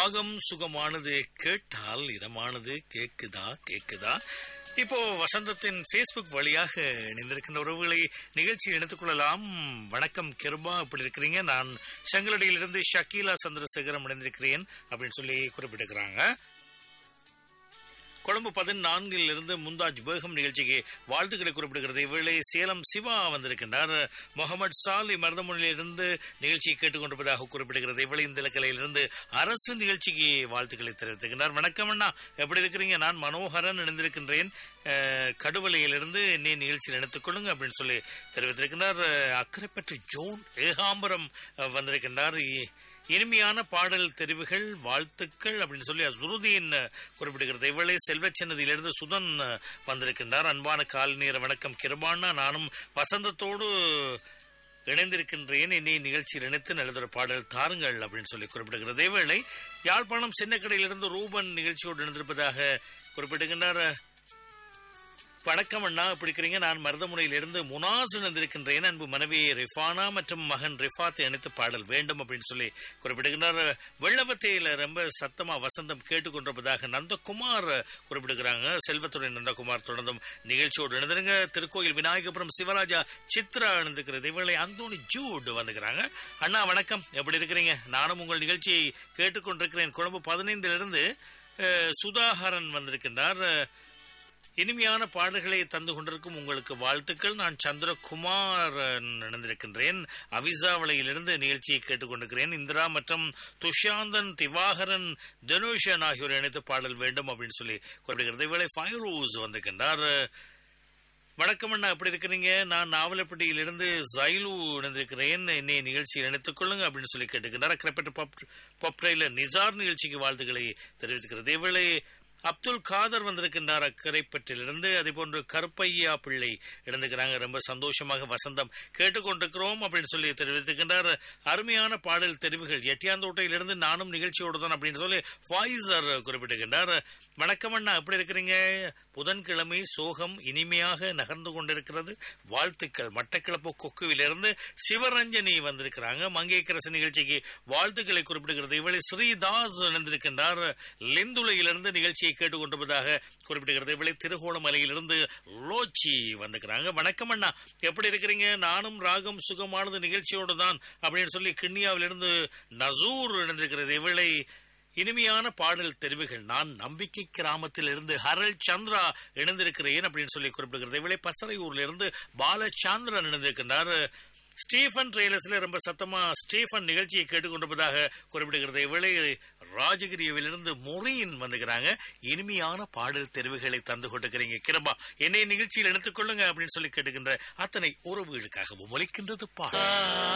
ராகம் சுகமானது கேட்டால் இதமானது கேக்குதா கேக்குதா இப்போ வசந்தத்தின் ஃபேஸ்புக் வழியாக இணைந்திருக்கின்ற உறவுகளை நிகழ்ச்சியில் இணைத்துக் கொள்ளலாம் வணக்கம் கிருபா எப்படி இருக்கிறீங்க நான் செங்கலடியிலிருந்து ஷக்கீலா சந்திரசேகரம் இணைந்திருக்கிறேன் அப்படின்னு சொல்லி குறிப்பிட்டிருக்கிறாங்க கொழும்பு பதினான்கில் இருந்து முந்தாஜ் பேகம் நிகழ்ச்சிக்கு வாழ்த்துக்களை குறிப்பிடுகிறது இவ்வேளை சேலம் சிவா வந்திருக்கின்றார் முகமது சாலி மருதமொழியிலிருந்து நிகழ்ச்சியை கேட்டுக்கொண்டிருப்பதாக குறிப்பிடுகிறது இவ்வேளை இந்த இலக்கிலிருந்து அரசு நிகழ்ச்சிக்கு வாழ்த்துக்களை தெரிவித்திருக்கின்றார் வணக்கம் அண்ணா எப்படி இருக்கிறீங்க நான் மனோகரன் இணைந்திருக்கின்றேன் அஹ், கடுவலையிலிருந்து என்னை நிகழ்ச்சியில் இணைத்துக் கொள்ளுங்க அப்படின்னு சொல்லி தெரிவித்திருக்கின்றார் அஹ், அக்கரைப்பற்று ஜோன் ஏகாம்பரம் அஹ், வந்திருக்கின்றார் இ- இனிமையான பாடல் தெரிவுகள் வாழ்த்துக்கள் அப்படின்னு சொல்லி அசுருதீன் குறிப்பிடுகிறது இவளே செல்வச்சன்னதியிலிருந்து சுதன் வந்திருக்கின்றார் அன்பான காலை நேர வணக்கம் கிருபானா நானும் வசந்தத்தோடு இணைந்திருக்கின்றேன் என்னை நிகழ்ச்சியில் இணைத்து நல்லதொரு பாடல் தாருங்கள் அப்படின்னு சொல்லி குறிப்பிடுகிறது இதேவேளை யாழ்ப்பாணம் சின்னக்கடையிலிருந்து ரூபன் நிகழ்ச்சியோடு இணைந்திருப்பதாக குறிப்பிடுகின்றார் வணக்கம் அண்ணா எப்படி இருக்கிறீங்க நான் மருதமுனையிலிருந்து முனாஸ் இணைந்திருக்கின்றேன் அன்பு மனைவி ரிஃபானா மற்றும் மகன் ரிஃபாத் இணைத்து பாடல் வேண்டும் அப்படின்னு சொல்லி குறிப்பிடுகிறார் வெள்ளவத்தையில ரொம்ப சத்தமா வசந்தம் கேட்டுக்கொண்டிருப்பதாக நந்தகுமார் குறிப்பிடுகிறாங்க செல்வத்துறை நந்தகுமார் தொடர்ந்தும் நிகழ்ச்சியோடு இணைந்திருங்க திருக்கோயில் விநாயகபுரம் சிவராஜா சித்ரா இணைந்திருக்கிறது இவளை அந்தோனி ஜூட் வந்துக்கிறாங்க அண்ணா வணக்கம் எப்படி இருக்கிறீங்க நானும் உங்கள் நிகழ்ச்சியை கேட்டுக்கொண்டிருக்கிறேன் கொழும்பு பதினைந்திலிருந்து அஹ், சுதாகரன் வந்திருக்கின்றார் அஹ், இனிமையான பாடல்களை தந்து கொண்டிருக்கும் உங்களுக்கு வாழ்த்துக்கள் நான் சந்திரகுமார் நடந்திருக்கின்றேன் அவிசாவளையிலிருந்து நிகழ்ச்சியை கேட்டுக்கொண்டிருக்கிறேன் இந்திரா மற்றும் துஷாந்தன் திவாகரன் தனுஷன் ஆகியோர் இணைத்து பாடல் வேண்டும் அப்படின்னு சொல்லி குறிப்பிடுகிறது இவளை ஃபைரோஸ் வந்திருக்கின்றார் வணக்கம் அண்ணா எப்படி இருக்கிறீங்க நான் நாவலப்பட்டியிலிருந்து ஜைலு இணைந்திருக்கிறேன் என்னை நிகழ்ச்சியில் இணைத்துக் கொள்ளுங்க அப்படின்னு சொல்லி கேட்டுக்கின்றார் கிரப்பட்டு பப் பப்ரைல நிசார் நிகழ்ச்சிக்கு வாழ்த்துக்களை தெரிவித்துக்கிறது இவளை அப்துல் காதர் வந்திருக்கின்றார் அக்கரைப்பற்றிலிருந்து அதே போன்று கருப்பையா பிள்ளை இணைந்துக்கிறாங்க ரொம்ப சந்தோஷமாக வசந்தம் கேட்டுக்கொண்டிருக்கிறோம் அப்படின்னு சொல்லி தெரிவித்துக்கின்றார் அருமையான பாடல் தெரிவுகள் எட்டியாந்தோட்டையிலிருந்து நானும் நிகழ்ச்சியோடு தான் அப்படின்னு சொல்லி ஃபாய்சர் குறிப்பிட்டிருக்கின்றார் வணக்கம் அண்ணா எப்படி இருக்கிறீங்க புதன்கிழமை சோகம் இனிமையாக நகர்ந்து கொண்டிருக்கிறது வாழ்த்துக்கள் மட்டக்கிளப்பு கொக்குவிலிருந்து சிவரஞ்சனி வந்திருக்கிறாங்க மங்கேக்கரசு நிகழ்ச்சிக்கு வாழ்த்துக்களை குறிப்பிடுகிறது இவளை ஸ்ரீதாஸ் இணைந்திருக்கின்றார் லிந்துளையிலிருந்து நிகழ்ச்சியை கேட்டுக்கொண்டிருப்பதாக குறிப்பிடுகிறது இவளை திருகோணமலையிலிருந்து லோச்சி வந்திருக்கிறாங்க வணக்கம் அண்ணா எப்படி இருக்கிறீங்க நானும் ராகம் சுகமானது நிகழ்ச்சியோடு தான் அப்படின்னு சொல்லி கிண்ணியாவிலிருந்து நசூர் இணைந்திருக்கிறது இவளை இனிமையான பாடல் தெரிவுகள் நான் நம்பிக்கை கிராமத்தில் இருந்து ஹரல் சந்திரா இணைந்திருக்கிறேன் அப்படின்னு சொல்லி குறிப்பிடுகிறது இவளை பசறையூர்ல இருந்து பாலச்சந்திரன் இணைந்திருக்கின்றார் ஸ்டீஃபன் ட்ரெய்லர்ஸ்ல ரொம்ப சத்தமா ஸ்டீஃபன் நிகழ்ச்சியை கேட்டுக்கொண்டிருப்பதாக குறிப்பிடுகிறது இவளை ராஜகிரியவிலிருந்து மொரீன் வந்துக்கிறாங்க இனிமையான பாடல் தெரிவுகளை தந்து கொண்டிருக்கிறீங்க கிரபா என்னை நிகழ்ச்சியில் எடுத்துக்கொள்ளுங்க அப்படின்னு சொல்லி கேட்டுக்கின்ற அத்தனை உறவுகளுக்காகவும் ஒலிக்கின்றது பாடல்